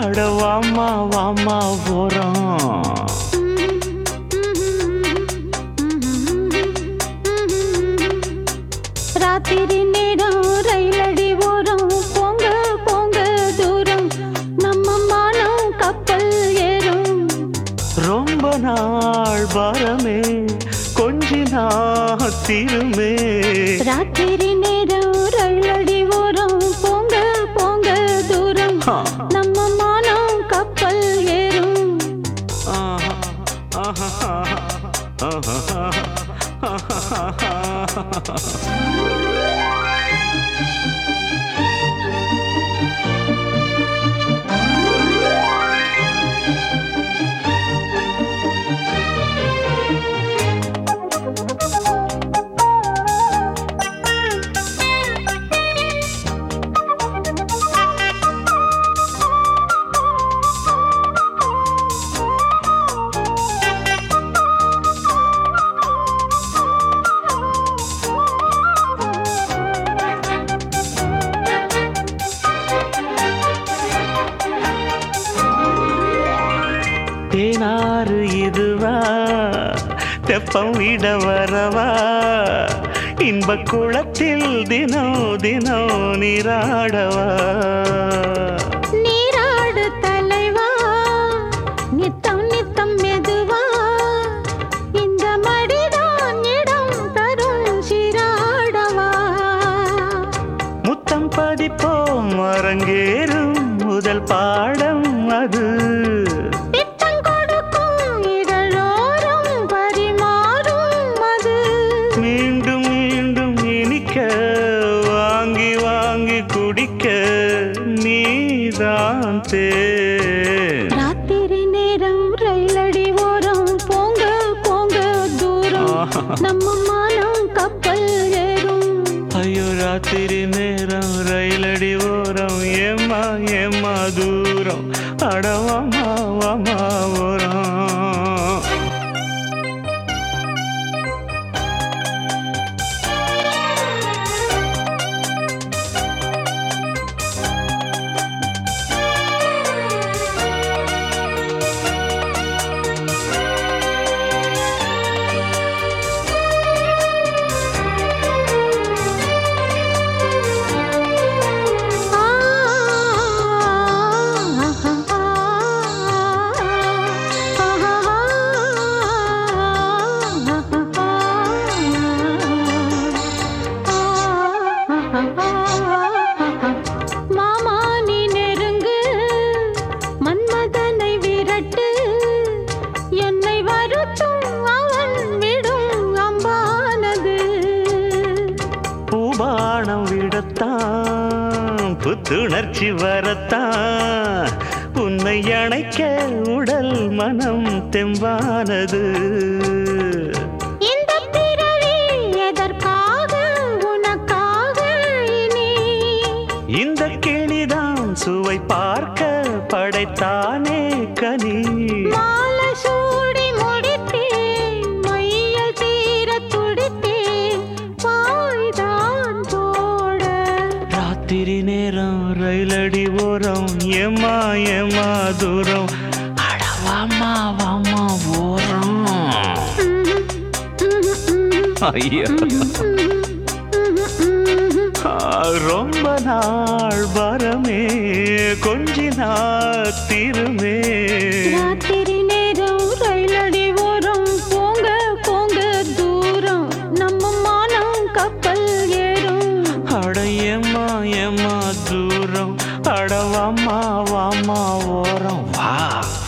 அட வாமா வாமா போறோம் ராத்திரி நேரம் ரயிலடி ஓரம் போங்க போங்க தூரம் நம்ம மானம் கப்பல் ஏறும் ரொம்ப நாள் பாரமே கொஞ்சி நாத்திருமே ராத்திரி நேரம் ரயிலடி ஓரம் போங்க போங்க தூரம் ஆ. நம்ம மானம் கப்பல் ஏறும் ஆஹா, ஆஹா, ஆஹா, ஆஹா. தேனாறு இதுவா தெப்பம் விட வரவா இன்ப குளத்தில் தினோ தினோ நீராடவா நீராடு தலைவா நித்தம் நித்தம் மெதுவா இந்த மடிதான் இடம் தரும் சிராடவா முத்தம் பதிப்போம் அரங்கேறும் முதல் பாடம் அது பித்தம் கொடுக்கும் இதழோரம் பரிமாறும் அது மீண்டும் மீண்டும் இனிக்க வாங்கி வாங்கி குடிக்க நீதான் தேன் ராத்திரி நேரம் ரயிலடி ஓரம் போங்க போங்க தூரம் நம்ம மானம் கப்பல் ஏறும் ஐயோ ராத்திரி நேரம் ரயிலடி ஓரம் ஏமா ஏமா தூரம் அடவாமா வாமா ஓரம் ஆ மாமா நீ நெருங்கு மன்மதனை விரட்டு என்னை வருத்தும் அவன் விடும் அம்பானது பூபானம் விடத்தான் புத்துணர்ச்சி வரத்தான் உன்னை அணைக்க உடல் மனம் தெம்பானது இந்த பிறவி எதற்காக உனக்காக இனி இந்த கிளிதான் சுவை பார்க்க படைத்தானே கனி மாலை சூடி முடித்தேன் மையல் தீர துடித்தேன் பாய்தான் போட ராத்திரி நேரம் ரயிலடி ஓரம் ஏமா ஏமா தூரம் அட வாமா வாமா ஓரம் ஐயோ ஆ, ரொம்ப நாள் வரமே கொஞ்சி நாத்திருமே ராத்திரி நேரம் ரயிலடி ஓரம் போங்க போங்க தூரம் நம்ம மானம் கப்பல் ஏறும் அட ஏமா ஏமா தூரம் அட வாமா வாமா ஓரம் வா